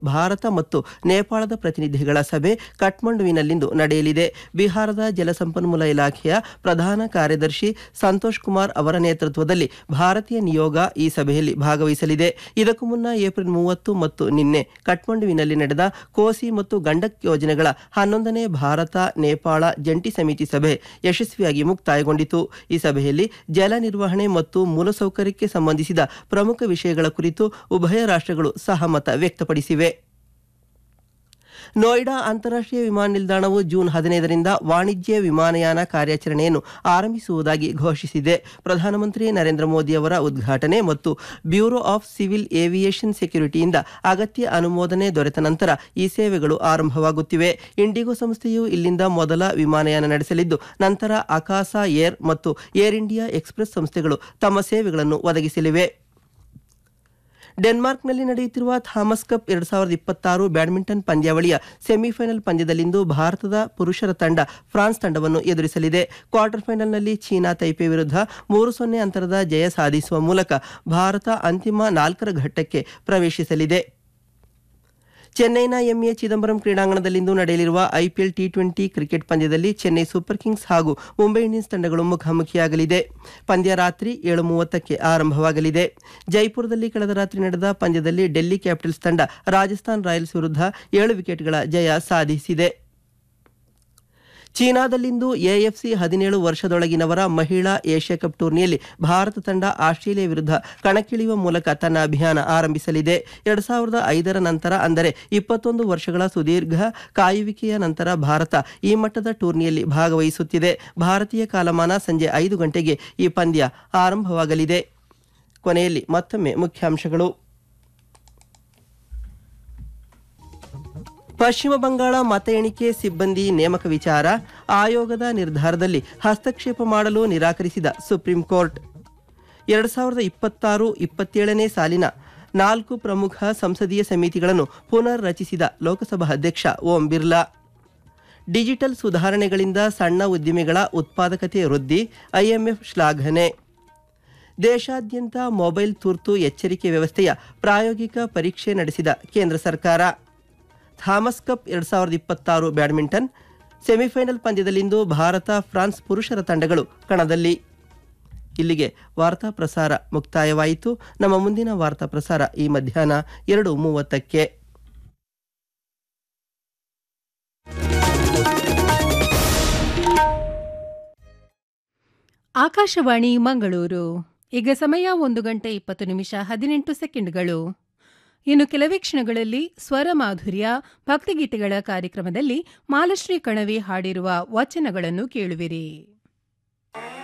ಭಾರತ ಮತ್ತು ನೇಪಾಳದ ಪ್ರತಿನಿಧಿಗಳ ಸಭೆ ಕಠ್ಮಂಡುವಿನಲ್ಲಿಂದು ನಡೆಯಲಿದೆ ಬಿಹಾರದ ಜಲಸಂಪನ್ಮೂಲ ಇಲಾಖೆಯ ಪ್ರಧಾನ ಕಾರ್ಯದರ್ಶಿ ಸಂತೋಷ್ ಕುಮಾರ್ ಅವರ ನೇತೃತ್ವದಲ್ಲಿ ಭಾರತೀಯ ನಿಯೋಗ ಈ ಸಭೆಯಲ್ಲಿ ಭಾಗವಹಿಸಲಿದೆ ಇದಕ್ಕೂ ಮುನ್ನ ಏಪ್ರಿಲ್ ಮೂವತ್ತು ಮತ್ತು ನಿನ್ನೆ ಕಠ್ಮಂಡುವಿನಲ್ಲಿ ನಡೆದ ಕೋಸಿ ಮತ್ತು ಗಂಡಕ್ ಯೋಜನೆಗಳ ಹನ್ನೊಂದನೇ ಭಾರತ ನೇಪಾಳ ಜಂಟಿ ಸಮಿತಿ ಸಭೆ ಯಶಸ್ವಿಯಾಗಿ ಮುಕ್ತಾಯಗೊಂಡಿತು ಈ ಸಭೆಯಲ್ಲಿ ಜಲ ನಿರ್ವಹಣೆ ಮತ್ತು ಮೂಲಸೌಕರ್ಯಕ್ಕೆ ಸಂಬಂಧಿಸಿದ ಪ್ರಮುಖ ವಿಷಯಗಳ ಕುರಿತು ಉಭಯ ರಾಷ್ಟ್ರಗಳು ಸಹಮತ ವ್ಯಕ್ತಪಡಿಸಿವೆ ನೋಯ್ಡಾ ಅಂತಾರಾಷ್ಟ್ರೀಯ ವಿಮಾನ ನಿಲ್ದಾಣವು ಜೂನ್ ಹದಿನೈದರಿಂದ ವಾಣಿಜ್ಯ ವಿಮಾನಯಾನ ಕಾರ್ಯಾಚರಣೆಯನ್ನು ಆರಂಭಿಸುವುದಾಗಿ ಘೋಷಿಸಿದೆ ಪ್ರಧಾನಮಂತ್ರಿ ನರೇಂದ್ರ ಮೋದಿ ಅವರ ಉದ್ಘಾಟನೆ ಮತ್ತು ಬ್ಯೂರೋ ಆಫ್ ಸಿವಿಲ್ ಏವಿಯೇಷನ್ ಸೆಕ್ಯುರಿಟಿಯಿಂದ ಅಗತ್ಯ ಅನುಮೋದನೆ ದೊರೆತ ನಂತರ ಈ ಸೇವೆಗಳು ಆರಂಭವಾಗುತ್ತಿವೆ ಇಂಡಿಗೋ ಸಂಸ್ಥೆಯು ಇಲ್ಲಿಂದ ಮೊದಲ ವಿಮಾನಯಾನ ನಡೆಸಲಿದ್ದು ನಂತರ ಅಕಾಸಾ ಏರ್ ಮತ್ತು ಏರ್ ಇಂಡಿಯಾ ಎಕ್ಸ್ಪ್ರೆಸ್ ಸಂಸ್ಥೆಗಳು ತಮ್ಮ ಸೇವೆಗಳನ್ನು ಒದಗಿಸಲಿವೆ ಡೆನ್ಮಾರ್ಕ್ನಲ್ಲಿ ನಡೆಯುತ್ತಿರುವ ಥಾಮಸ್ ಕಪ್ ಎರಡ್ ಸಾವಿರದ ಇಪ್ಪತ್ತಾರು ಬ್ಯಾಡ್ಮಿಂಟನ್ ಪಂದ್ಯಾವಳಿಯ ಸೆಮಿಫೈನಲ್ ಪಂದ್ಯದಲ್ಲಿಂದು ಭಾರತದ ಪುರುಷರ ತಂಡ ಫ್ರಾನ್ಸ್ ತಂಡವನ್ನು ಎದುರಿಸಲಿದೆ ಕ್ವಾರ್ಟರ್ ಫೈನಲ್ನಲ್ಲಿ ಚೀನಾ ತೈಪೆ ವಿರುದ್ಧ ಮೂರು ಸೊನ್ನೆ ಅಂತರದ ಜಯ ಸಾಧಿಸುವ ಮೂಲಕ ಭಾರತ ಅಂತಿಮ ನಾಲ್ಕರ ಘಟ್ಟಕ್ಕೆ ಪ್ರವೇಶಿಸಲಿದೆ ಚೆನ್ನೈನ ಎಂಎ ಚಿದಂಬರಂ ಕ್ರೀಡಾಂಗಣದಲ್ಲಿಂದು ನಡೆಯಲಿರುವ ಐಪಿಎಲ್ ಟಿ ಟ್ವೆಂಟಿ ಕ್ರಿಕೆಟ್ ಪಂದ್ಯದಲ್ಲಿ ಚೆನ್ನೈ ಸೂಪರ್ ಕಿಂಗ್ಸ್ ಹಾಗೂ ಮುಂಬೈ ಇಂಡಿಯನ್ಸ್ ತಂಡಗಳು ಮುಖಾಮುಖಿಯಾಗಲಿದೆ ಪಂದ್ಯ ರಾತ್ರಿ ಏಳು ಮೂವತ್ತಕ್ಕೆ ಆರಂಭವಾಗಲಿದೆ ಜೈಪುರದಲ್ಲಿ ಕಳೆದ ರಾತ್ರಿ ನಡೆದ ಪಂದ್ಯದಲ್ಲಿ ಡೆಲ್ಲಿ ಕ್ಯಾಪಿಟಲ್ಸ್ ತಂಡ ರಾಜಸ್ಥಾನ್ ರಾಯಲ್ಸ್ ವಿರುದ್ಧ ಏಳು ವಿಕೆಟ್ಗಳ ಜಯ ಸಾಧಿಸಿದೆ ಚೀನಾದಲ್ಲಿಂದು ಎಎಫ್ಸಿ ಹದಿನೇಳು ವರ್ಷದೊಳಗಿನವರ ಮಹಿಳಾ ಏಷ್ಯಾ ಕಪ್ ಟೂರ್ನಿಯಲ್ಲಿ ಭಾರತ ತಂಡ ಆಸ್ಟ್ರೇಲಿಯಾ ವಿರುದ್ಧ ಕಣಕ್ಕಿಳಿಯುವ ಮೂಲಕ ತನ್ನ ಅಭಿಯಾನ ಆರಂಭಿಸಲಿದೆ ಎರಡ್ ಸಾವಿರದ ಐದರ ನಂತರ ಅಂದರೆ ಇಪ್ಪತ್ತೊಂದು ವರ್ಷಗಳ ಸುದೀರ್ಘ ಕಾಯುವಿಕೆಯ ನಂತರ ಭಾರತ ಈ ಮಟ್ಟದ ಟೂರ್ನಿಯಲ್ಲಿ ಭಾಗವಹಿಸುತ್ತಿದೆ ಭಾರತೀಯ ಕಾಲಮಾನ ಸಂಜೆ ಐದು ಗಂಟೆಗೆ ಈ ಪಂದ್ಯ ಆರಂಭವಾಗಲಿದೆ ಕೊನೆಯಲ್ಲಿ ಮತ್ತೊಮ್ಮೆ ಮುಖ್ಯಾಂಶಗಳು ಪಶ್ಚಿಮ ಬಂಗಾಳ ಮತ ಎಣಿಕೆ ಸಿಬ್ಬಂದಿ ನೇಮಕ ವಿಚಾರ ಆಯೋಗದ ನಿರ್ಧಾರದಲ್ಲಿ ಹಸ್ತಕ್ಷೇಪ ಮಾಡಲು ನಿರಾಕರಿಸಿದ ಸುಪ್ರೀಂ ಕೋರ್ಟ್ ಎರಡು ಸಾವಿರದ ಇಪ್ಪತ್ತಾರು ಇಪ್ಪತ್ತೇಳನೇ ಸಾಲಿನ ನಾಲ್ಕು ಪ್ರಮುಖ ಸಂಸದೀಯ ಸಮಿತಿಗಳನ್ನು ಪುನರ್ ರಚಿಸಿದ ಲೋಕಸಭಾ ಅಧ್ಯಕ್ಷ ಓಂ ಬಿರ್ಲಾ ಡಿಜಿಟಲ್ ಸುಧಾರಣೆಗಳಿಂದ ಸಣ್ಣ ಉದ್ದಿಮೆಗಳ ಉತ್ಪಾದಕತೆ ವೃದ್ಧಿ ಐಎಂಎಫ್ ಶ್ಲಾಘನೆ ದೇಶಾದ್ಯಂತ ಮೊಬೈಲ್ ತುರ್ತು ಎಚ್ಚರಿಕೆ ವ್ಯವಸ್ಥೆಯ ಪ್ರಾಯೋಗಿಕ ಪರೀಕ್ಷೆ ನಡೆಸಿದ ಕೇಂದ್ರ ಸರ್ಕಾರ ಥಾಮಸ್ ಕಪ್ ಎರಡ್ ಸಾವಿರದ ಇಪ್ಪತ್ತಾರು ಬ್ಯಾಡ್ಮಿಂಟನ್ ಸೆಮಿಫೈನಲ್ ಪಂದ್ಯದಲ್ಲಿಂದು ಭಾರತ ಫ್ರಾನ್ಸ್ ಪುರುಷರ ತಂಡಗಳು ಕಣದಲ್ಲಿ ಇಲ್ಲಿಗೆ ವಾರ್ತಾ ಪ್ರಸಾರ ಮುಕ್ತಾಯವಾಯಿತು ನಮ್ಮ ಮುಂದಿನ ವಾರ್ತಾ ಪ್ರಸಾರ ಈ ಮಧ್ಯಾಹ್ನ ಎರಡು ಮೂವತ್ತಕ್ಕೆ ಆಕಾಶವಾಣಿ ಮಂಗಳೂರು ಈಗ ಸಮಯ ಒಂದು ಗಂಟೆ ಇಪ್ಪತ್ತು ನಿಮಿಷ ಹದಿನೆಂಟು ಸೆಕೆಂಡ್ಗಳು ಇನ್ನು ಕೆಲವೇ ಕ್ಷಣಗಳಲ್ಲಿ ಸ್ವರ ಮಾಧುರ್ಯ ಭಕ್ತಿಗೀತೆಗಳ ಕಾರ್ಯಕ್ರಮದಲ್ಲಿ ಮಾಲಶ್ರೀ ಕಣವಿ ಹಾಡಿರುವ ವಚನಗಳನ್ನು ಕೇಳುವಿರಿ